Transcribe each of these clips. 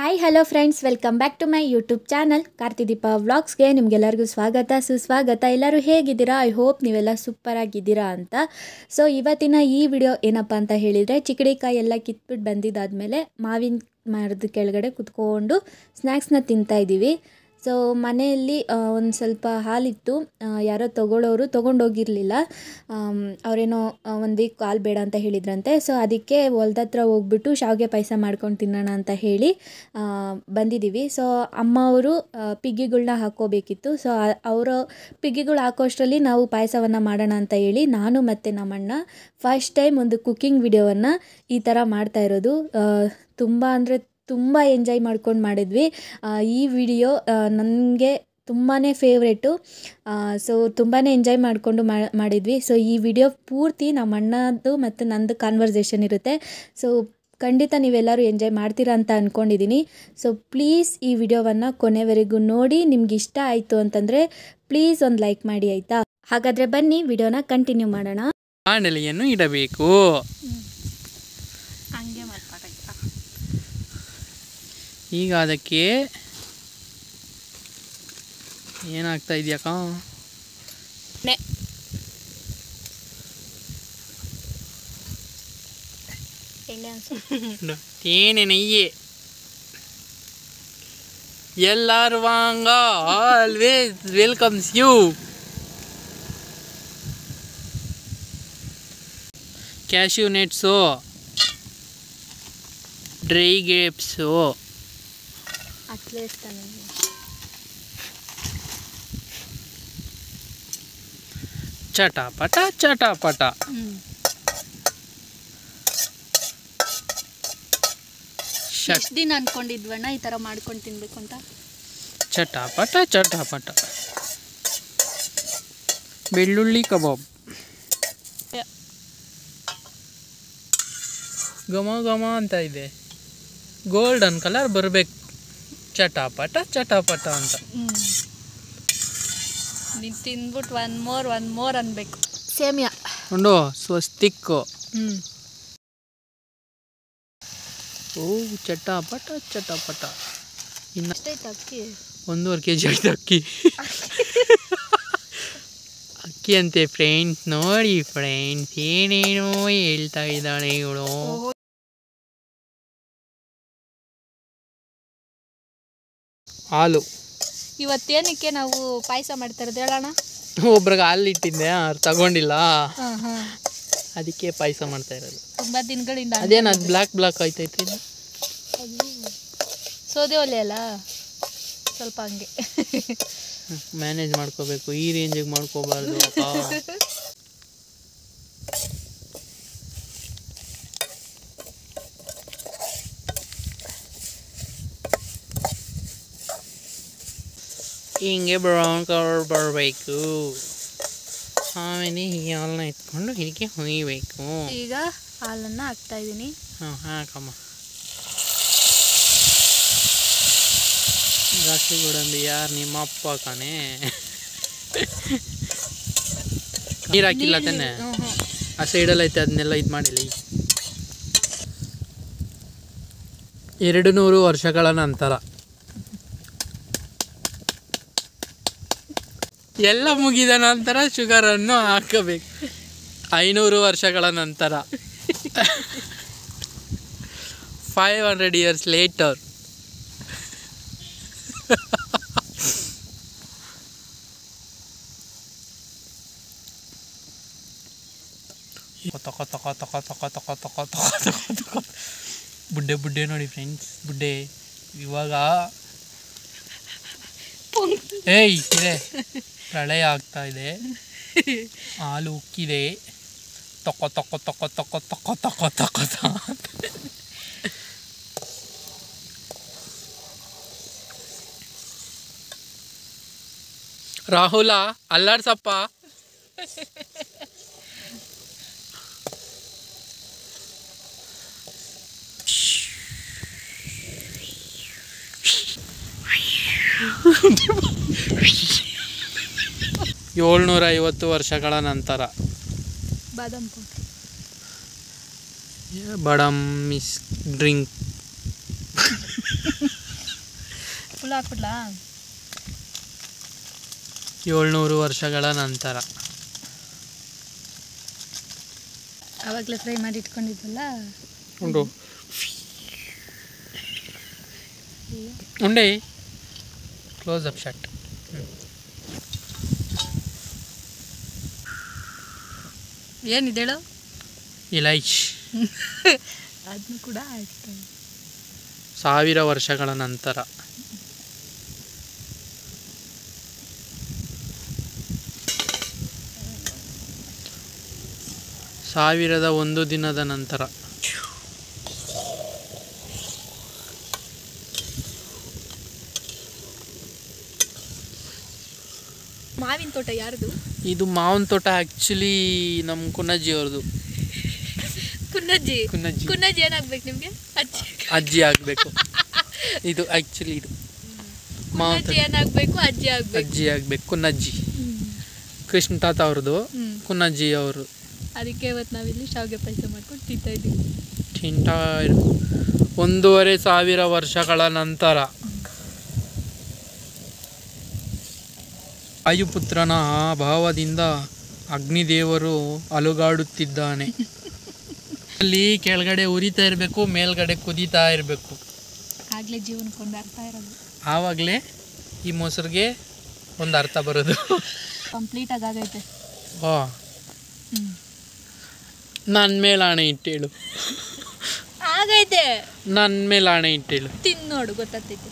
Hi hello friends welcome back to my YouTube channel Karthideepa ವ್ಲಾಗ್ಸ್ಗೆ ನಿಮಗೆಲ್ಲರಿಗೂ ಸ್ವಾಗತ ಸುಸ್ವಾಗತ ಎಲ್ಲರೂ ಹೇಗಿದ್ದೀರಾ ಐ ಹೋಪ್ ನೀವೆಲ್ಲ ಸೂಪರ್ ಆಗಿದ್ದೀರಾ ಅಂತ ಸೊ ಇವತ್ತಿನ ಈ ವಿಡಿಯೋ ಏನಪ್ಪ ಅಂತ ಹೇಳಿದರೆ ಚಿಕ್ಕಡಿಕಾಯಿ ಎಲ್ಲ ಕಿತ್ಬಿಟ್ಟು ಬಂದಿದ್ದಾದಮೇಲೆ ಮಾವಿನ ಮರದ ಕೆಳಗಡೆ ಕುತ್ಕೊಂಡು ಸ್ನ್ಯಾಕ್ಸ್ನ ತಿಂತಾ ಇದ್ದೀವಿ ಸೊ ಮನೆಯಲ್ಲಿ ಒಂದು ಸ್ವಲ್ಪ ಹಾಲಿತ್ತು ಆ, ಯಾರೋ ತೊಗೊಳ್ಳೋರು ತೊಗೊಂಡೋಗಿರಲಿಲ್ಲ ಅವರೇನೋ ಒಂದು ವೀಕ್ ಹಾಲು ಬೇಡ ಅಂತ ಹೇಳಿದ್ರಂತೆ ಸೊ ಅದಕ್ಕೆ ಹೊಲ್ದ ಹತ್ರ ಹೋಗ್ಬಿಟ್ಟು ಶಾವಿಗೆ ಪಾಯಸ ಮಾಡ್ಕೊಂಡು ತಿನ್ನೋಣ ಅಂತ ಹೇಳಿ ಆ, ಬಂದಿದ್ದೀವಿ ಸೊ ಅಮ್ಮ ಅವರು ಪಿಗ್ಗಿಗಳ್ನ ಹಾಕ್ಕೋಬೇಕಿತ್ತು ಸೊ ಅವರು ಪಿಗ್ಗಿಗಳು ಹಾಕೋಷ್ಟರಲ್ಲಿ ನಾವು ಪಾಯಸವನ್ನು ಮಾಡೋಣ ಅಂತ ಹೇಳಿ ನಾನು ಮತ್ತು ನಮ್ಮಣ್ಣ ಫಸ್ಟ್ ಟೈಮ್ ಒಂದು ಕುಕ್ಕಿಂಗ್ ವಿಡಿಯೋವನ್ನು ಈ ಥರ ಮಾಡ್ತಾ ಇರೋದು ತುಂಬ ಅಂದರೆ ತುಂಬ ಎಂಜಾಯ್ ಮಾಡ್ಕೊಂಡು ಮಾಡಿದ್ವಿ ಆ, ಈ ವಿಡಿಯೋ ನನಗೆ ತುಂಬಾ ಫೇವ್ರೇಟು ಸೊ ತುಂಬಾ ಎಂಜಾಯ್ ಮಾಡಿಕೊಂಡು ಮಾಡಿದ್ವಿ ಸೊ ಈ ವಿಡಿಯೋ ಪೂರ್ತಿ ನಮ್ಮ ಅಣ್ಣದು ಮತ್ತು ನಂದು ಕಾನ್ವರ್ಸೇಷನ್ ಇರುತ್ತೆ ಸೊ ಖಂಡಿತ ನೀವೆಲ್ಲರೂ ಎಂಜಾಯ್ ಮಾಡ್ತೀರಾ ಅಂತ ಅಂದ್ಕೊಂಡಿದ್ದೀನಿ ಸೊ ಪ್ಲೀಸ್ ಈ ವಿಡಿಯೋವನ್ನು ಕೊನೆವರೆಗೂ ನೋಡಿ ನಿಮ್ಗೆ ಇಷ್ಟ ಆಯಿತು ಅಂತಂದರೆ ಪ್ಲೀಸ್ ಒಂದು ಲೈಕ್ ಮಾಡಿ ಆಯಿತಾ ಹಾಗಾದರೆ ಬನ್ನಿ ವಿಡಿಯೋನ ಕಂಟಿನ್ಯೂ ಮಾಡೋಣ ಬಾಣಲೆಯನ್ನು ಇಡಬೇಕು ಹಂಗೆ ಮಾಡ್ಬೇಕಾಯ್ತಾ ಈಗ ಅದಕ್ಕೆ ಏನಾಗ್ತಾ ಇದೆಯಕ್ಕ ಎಣ್ಣೆ ತೇನೆ ನೆಯ್ಯೆ ಎಲ್ಲಾರು ವಾಂಗ always welcomes you cashew nuts dry grapes ಅಟ್ಲೇಸ್ತಾನೆ ಚಟಪಟ ಚಟಪಟ ಶಟ್ ಎಷ್ಟು ದಿನ ಅನ್ಕೊಂಡಿದ್ವಣ್ಣ ಈ ಥರ ಮಾಡ್ಕೊಂಡು ತಿನ್ಬೇಕು ಅಂತ ಚಟಪಟ ಚಟಪಟ ಬೆಳ್ಳುಳ್ಳಿ ಕಬಾಬ್ ಘಮ ಘಮ ಅಂತ ಇದೆ ಗೋಲ್ಡನ್ ಕಲರ್ ಬರಬೇಕು ಚಟಪಟ ಚಟಪಟ ಅಂತ ನೀನು ತಿಂದ್ಬಿಟ್ಟು ಒನ್ ಮೋರ್ ಒನ್ ಮೋರ್ ಅನ್ಬೇಕು ಸೇಮಿಯಾ ಉಂಡು ಸ್ವಸ್ತಿಕ್ಕು ಹ್ಞೂ ಓ ಚಟಪಟ ಚಟಪಟ ಇನ್ನು ಎಷ್ಟೈತೆ ಅಕ್ಕಿ ಒಂದೂವರೆ ಕೆ ಜಿ ಆಯ್ತು ಅಕ್ಕಿ ಅಕ್ಕಿ ಅಂತೆ ಫ್ರೆಂಡ್ಸ್ ನೋಡಿ ಫ್ರೆಂಡ್ಸ್ ಏನೇನೋ ಹೇಳ್ತಾ ಇದ್ದಾಳೆ ಇವಳು ಹಾಲು ಇವತ್ತೇನಕ್ಕೆ ನಾವು ಪಾಯಸ ಮಾಡ್ತಾ ಇರೋದು ಹೇಳೋಣ ಒಬ್ರಿಗೆ ಹಾಲು ಇಟ್ಟಿದ್ದೆ ಅವ್ರು ತಗೊಂಡಿಲ್ಲ ಹಾಂ ಹಾಂ ಅದಕ್ಕೆ ಪಾಯಸ ಮಾಡ್ತಾ ಇರೋದು ತುಂಬ ದಿನಗಳಿಂದ ಅದೇನು ಅದು ಬ್ಲ್ಯಾಕ್ ಬ್ಲ್ಯಾಕ್ ಆಯ್ತೈತಿ ಇದು? ಸೋದೆ ಒಲೆ ಅಲ್ಲ ಸ್ವಲ್ಪ ಹಂಗೆ ಮ್ಯಾನೇಜ್ ಮಾಡ್ಕೋಬೇಕು ಈ ರೇಂಜಿಗೆ ಮಾಡ್ಕೋಬಾರ್ದು ಅಪ್ಪ ಹಿಂಗೆ ಬ್ರೌನ್ ಕಲರ್ ಬರಬೇಕು ಆಮೇಲೆ ಈ ಹಾಲನ್ನ ಎತ್ಕೊಂಡು ಇದಕ್ಕೆ ಹುಯ್ಬೇಕು ಈಗ ಹಾಲನ್ನು ಹಾಕ್ತಾ ಇದ್ದೀನಿ ಹಾಂ ಹಾಕಮ್ಮ ದ್ರಾಕ್ಷಿ ಗೋಡಂಬಿ ಯಾರು ನಿಮ್ಮ ಅಪ್ಪ ಕಣೆ ನೀರು ಹಾಕಿಲ್ಲ ತಾನೆ ಹ್ಞೂ ಹ್ಞೂ ಆ ಸೈಡಲ್ಲಿ ಐತೆ ಅದನ್ನೆಲ್ಲ ಇದು ಮಾಡಿಲ್ಲ ಈಗ ಎರಡು ನೂರು ವರ್ಷಗಳ ನಂತರ ಎಲ್ಲ ಮುಗಿದ ನಂತರ ಶುಗರನ್ನು ಹಾಕಬೇಕು ಐನೂರು ವರ್ಷಗಳ ನಂತರ ಫೈವ್ ಹಂಡ್ರೆಡ್ ಇಯರ್ಸ್ ಲೇಟರ್ ತಕ ತಕ ತಕ ತಕ ತಕ ತಕ ತಕ ತಕ ತಕ ಬುಡ್ಡೆ ಬುಡ್ಡೆ ನೋಡಿ ಫ್ರೆಂಡ್ಸ್ ಬುಡ್ಡೆ ಇವಾಗ ಏಯ್ ಇದೆ ಪ್ರಳಯ ಆಗ್ತಾ ಇದೆ ಹಾಲು ಉಕ್ಕಿದೆ ತಕ ತಕ ತಕ ತಕ ತಕ ತಕ ತಕ ತ ರಾಹುಲ ಅಲ್ಲಾಡ್ಸಪ್ಪ ಏಳ್ನೂರ ಐವತ್ತು ವರ್ಷಗಳ ನಂತರ ಬಾದಾಮ್ ಪೌಡ್ರ್ ಬಡಮ್ ಮಿಸ್ ಡ್ರಿಂಕ್ ಫುಲ್ ಹಾಕ್ಬಿಡ್ಲಾ ಏಳ್ನೂರು ವರ್ಷಗಳ ನಂತರ ಆವಾಗಲೇ ಫ್ರೈ ಮಾಡಿ ಇಟ್ಕೊಂಡಿದ್ವಲ್ಲ ಉಂಡು ಉಂಡೆ ಕ್ಲೋಸ್ ಅಪ್ ಶಾಟ್ ಏನಿದೇಳು ಇಲೈಚ್ ಅದನ್ನು ಕೂಡ ಆಯ್ತು ಸಾವಿರ ವರ್ಷಗಳ ನಂತರ ಸಾವಿರದ ಒಂದು ದಿನದ ನಂತರ ಮಾವಿನ ತೋಟ ಯಾರ್ದು ಇದು ಮಾವಿನ ತೋಟ ಆ್ಯಕ್ಚುಲಿ ನಮ್ಮ ಕುನ್ನಜ್ಜಿ ಅವ್ರದ್ದು ಕುನ್ನಜ್ಜಿ ಕುನ್ನಜ್ಜಿ ಕುನ್ನಜ್ಜಿ ಏನಾಗ್ಬೇಕು ನಿಮಗೆ ಅಜ್ಜಿ ಅಜ್ಜಿ ಆಗಬೇಕು ಇದು ಆ್ಯಕ್ಚುಲಿ ಇದು ಮಾವಿನ ಕುನ್ನಜ್ಜಿ ತೋಟ ಏನಾಗ್ಬೇಕು ಅಜ್ಜಿ ಆಗ್ಬೇಕು ಅಜ್ಜಿ ಆಗಬೇಕು ಕುನ್ನಜ್ಜಿ ಕೃಷ್ಣ ತಾತ ಅವ್ರದ್ದು ಹ್ಮ್ ಕುನ್ನಜ್ಜಿ ಅವರು ಅದಕ್ಕೆ ಇವತ್ತು ನಾವಿಲ್ಲಿ ಶಾವಿಗೆ ಪಾಯಸ ಮಾಡ್ಕೊಂಡು ತಿಂತಾ ಇದ್ದೀವಿ ತಿಂತಾ ಇರು ಒಂದೂವರೆ ಸಾವಿರ ವರ್ಷಗಳ ನಂತರ ವಾಯುಪುತ್ರನ ಭಾವದಿಂದ ಅಗ್ನಿದೇವರು ಅಲುಗಾಡುತ್ತಿದ್ದಾನೆ ಅಲ್ಲಿ ಕೆಳಗಡೆ ಉರಿತಾ ಇರಬೇಕು ಮೇಲ್ಗಡೆ ಕುದೀತಾ ಇರಬೇಕು ಆಗ್ಲೇ ಜೀವನಕ್ಕೊಂದು ಅರ್ಥ ಇರೋದು ಆವಾಗಲೇ ಈ ಮೊಸರಿಗೆ ಒಂದು ಅರ್ಥ ಬರೋದು ಕಂಪ್ಲೀಟ್ ಆಗಿ ಆಗೈತೆ ಓ ಹ್ಮ್ ನನ್ನ ಮೇಲೆ ಆಣೆ ಇಟ್ಟೇಳು ಆಗೈತೆ ನನ್ನ ಮೇಲೆ ಆಣೆ ಇಟ್ಟೇಳು ತಿಂದು ನೋಡು ಗೊತ್ತಾಗ್ತೈತೆ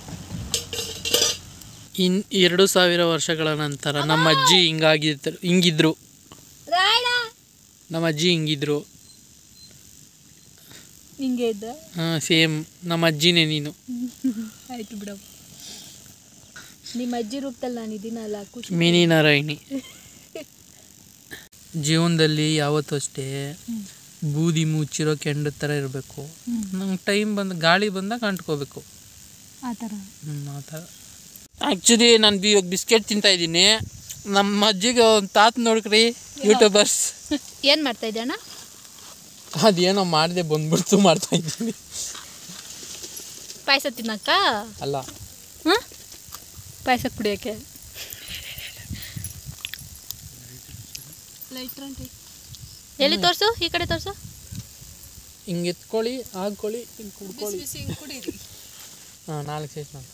ಇನ್ ಎರಡು ಸಾವಿರ ವರ್ಷಗಳ ನಂತರ ನಮ್ಮ ಅಜ್ಜಿ ಹಿಂಗಾಗಿದ್ರು ಹಿಂಗಿದ್ರು ರಾಯಣ ನಮ್ಮ ಅಜ್ಜಿ ಹಿಂಗಿದ್ರು ಹಿಂಗೆ ಇದ್ದ ಹಾಂ ಸೇಮ್ ನಮ್ಮ ಅಜ್ಜಿನೇ ನೀನು ಆಯ್ತು ಬಿಡಪ್ಪ ನಿಮ್ಮ ಅಜ್ಜಿ ರೂಪದಲ್ಲಿ ನಾನು ಇದೀನಲ್ಲ ಖುಷಿ ಮಿನಿ ನಾರಾಯಣಿ ಜೀವನದಲ್ಲಿ ಯಾವತ್ತೂ ಅಷ್ಟೇ ಹ್ಮ್. ಬೂದಿ ಮುಚ್ಚಿರೋ ಕೆಂಡ ಥರ ಇರಬೇಕು ಹ್ಮ್. ನಂಗೆ ಟೈಮ್ ಬಂದು ಗಾಳಿ ಬಂದಾಗ ಅಂಟ್ಕೋಬೇಕು ಆ ಥರ ಹ್ಞೂ ಆ ಥರ ಆ್ಯಕ್ಚುಲಿ ನಾನು ಇವಾಗ ಬಿಸ್ಕೆಟ್ ತಿಂತಾ ಇದ್ದೀನಿ ನಮ್ಮ ಅಜ್ಜಿಗೆ ಒಂದು ತಾತ ನೋಡ್ಕ್ರಿ ಯೂಟ್ಯೂಬರ್ಸ್ ಏನು ಮಾಡ್ತಾ ಇದ್ದೆ ಅಣ್ಣ ಅದೇನೋ ಮಾಡಿದೆ ಬಂದ್ಬಿಡ್ತು ಮಾಡ್ತಾ ಇದ್ದೀನಿ ಪಾಯಸ ತಿನ್ನಕ್ಕ ಅಲ್ಲ ಹಾಂ ಪಾಯಸ ಕುಡಿಯೋಕ್ಕೆ ಎಲ್ಲಿ ತೋರಿಸು ಈ ಕಡೆ ತೋರಿಸು ಹಿಂಗೆ ಎತ್ಕೊಳ್ಳಿ ಹಾಕೊಳ್ಳಿ ಹಿಂಗೆ ಕುಡ್ಕೊಳ್ಳಿ ಹಾಂ ನಾಲ್ಕು ಸೈಜ್ ಮಾಡಿ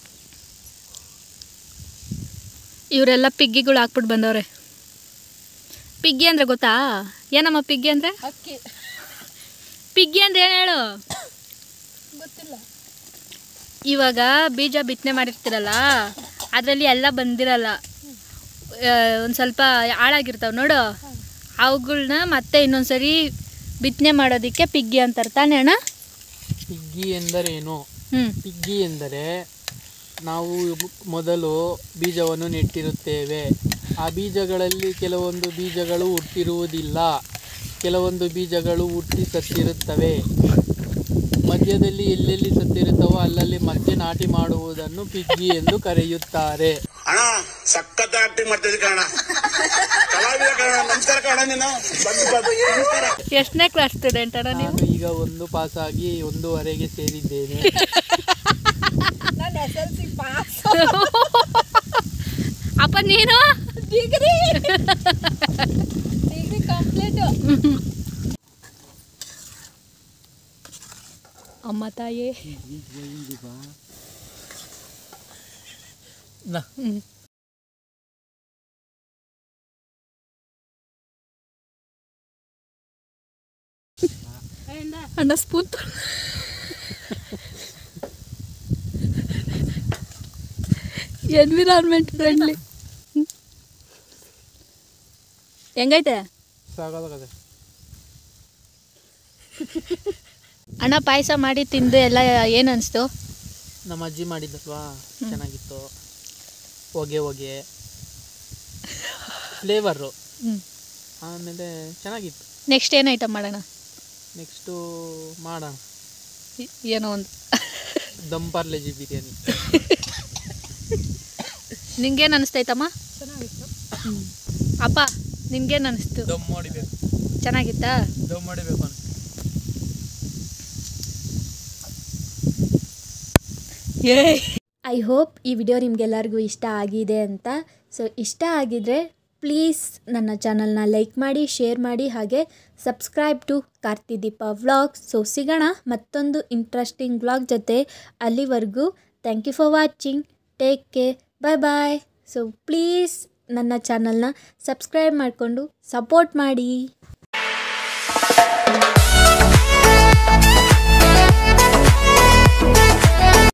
ಇವರೆಲ್ಲ ಪಿಗ್ಗಿಗಳು ಹಾಕ್ಬಿಟ್ಟು ಬಂದವ್ರೆ ಪಿಗ್ಗಿ ಅಂದರೆ ಗೊತ್ತಾ ಏನಮ್ಮ ಪಿಗ್ಗಿ ಅಂದರೆ ಅಕ್ಕಿ ಪಿಗ್ಗಿ ಅಂದರೆ ಏನು ಹೇಳು ಗೊತ್ತಿಲ್ಲ ಇವಾಗ ಬೀಜ ಬಿತ್ತನೆ ಮಾಡಿರ್ತೀರಲ್ಲ ಅದರಲ್ಲಿ ಎಲ್ಲ ಬಂದಿರಲ್ಲ ಒಂದು ಸ್ವಲ್ಪ ಹಾಳಾಗಿರ್ತಾವೆ ನೋಡು ಅವುಗಳ್ನ ಮತ್ತೆ ಇನ್ನೊಂದ್ಸರಿ ಬಿತ್ತನೆ ಮಾಡೋದಕ್ಕೆ ಪಿಗ್ಗಿ ಅಂತಾರೆ ತಾನೇ ಅಣ್ಣ ಪಿಗ್ಗಿ ಎಂದರೇನು ಹ್ಞೂ ಪಿಗ್ಗಿ ಎಂದರೆ ನಾವು ಮೊದಲು ಬೀಜವನ್ನು ನೆಟ್ಟಿರುತ್ತೇವೆ ಆ ಬೀಜಗಳಲ್ಲಿ ಕೆಲವೊಂದು ಬೀಜಗಳು ಹುಟ್ಟಿರುವುದಿಲ್ಲ ಕೆಲವೊಂದು ಬೀಜಗಳು ಹುಟ್ಟಿ ಸತ್ತಿರುತ್ತವೆ ಮಧ್ಯದಲ್ಲಿ ಎಲ್ಲೆಲ್ಲಿ ಸತ್ತಿರುತ್ತವೋ ಅಲ್ಲಲ್ಲಿ ಮತ್ತೆ ನಾಟಿ ಮಾಡುವುದನ್ನು ಪಿಗ್ಗಿ ಎಂದು ಕರೆಯುತ್ತಾರೆ ಅಣ್ಣ ಸಖತ್ ಆಕ್ಟಿಂಗ್ ಮಾಡ್ತಿದ್ದೆ ಕಣ ಕಲಾವಿದ ಕಣ ನಮಸ್ಕಾರ ಕಣ ನೀನು ಬಂದು ಬಂದು ನಮಸ್ಕಾರ ಎಷ್ಟನೇ ಕ್ಲಾಸ್ ಸ್ಟೂಡೆಂಟ್ ಅಣ್ಣ ನೀವು ನಾನು ಈಗ ಒಂದು ಪಾಸ್ ಆಗಿ ಒಂದೂವರೆಗೆ ಸೇರಿದ್ದೇನೆ ನಾನು ಎಸ್ ಎಲ್ ಸಿ ಪಾಸ್ ಅಪ್ಪ ನೀನು ಡಿಗ್ರಿ ಡಿಗ್ರಿ ಕಂಪ್ಲೀಟ್ ಅಮ್ಮ ತಾಯಿ ನ- ಹ್ಞೂ ಅಣ್ಣ ಸ್ಪೂನ್ ಎನ್ವಿರಾನ್ಮೆಂಟ್ ಫ್ರೆಂಡ್ಲಿ ಹೆಂಗೈತೆ ಸಾಕಾಗದೆ ಅಣ್ಣ ಪಾಯಸ ಮಾಡಿ ತಿಂದು ಎಲ್ಲ ಏನು ಅನಿಸ್ತು ನಮ್ಮ ಅಜ್ಜಿ ಮಾಡಿದ್ದಲ್ವಾ ಚೆನ್ನಾಗಿತ್ತು ಹೊಗೆ ಹೊಗೆ ಫ್ಲೇವರು ಹ್ಞೂ ಆಮೇಲೆ ಚೆನ್ನಾಗಿತ್ತು ನೆಕ್ಸ್ಟ್ ಏನು ಐಟಮ್ ಮಾಡೋಣ ನೆಕ್ಸ್ಟು ಮಾಡೋಣ ಇ- ಏನೋ ಒಂದು ದಮ್ ಪಾರ್ಲೆಜಿ ಬಿರಿಯಾನಿ ನಿಂಗೇನು ಅನಿಸ್ತೈತಮ್ಮ ಚೆನ್ನಾಗಿತ್ತು ಅಪ್ಪ ನಿನ್ಗೇನು ಅನಿಸ್ತು ದಮ್ ಮಾಡಿಬೇಕು ಚೆನ್ನಾಗಿತ್ತಾ ದಮ್ ಮಾಡಿಬೇಕು ಅಂತ ಐ ಐ ಹೋಪ್ ಈ ವಿಡಿಯೋ ನಿಮಗೆಲ್ಲರಿಗೂ ಇಷ್ಟ ಆಗಿದೆ ಅಂತ ಸೊ ಇಷ್ಟ ಆಗಿದರೆ ಪ್ಲೀಸ್ ನನ್ನ ಚಾನಲ್ನ ಲೈಕ್ ಮಾಡಿ ಶೇರ್ ಮಾಡಿ ಹಾಗೆ subscribe to Karthideepa vlogs so ಸಿಗೋಣ ಮತ್ತೊಂದು ಇಂಟ್ರೆಸ್ಟಿಂಗ್ ವ್ಲಾಗ್ ಜೊತೆ ಅಲ್ಲಿವರೆಗೂ thank you for watching take care bye bye so please ನನ್ನ ಚಾನಲ್ನ ಸಬ್ಸ್ಕ್ರೈಬ್ ಮಾಡಿಕೊಂಡು ಸಪೋರ್ಟ್ ಮಾಡಿ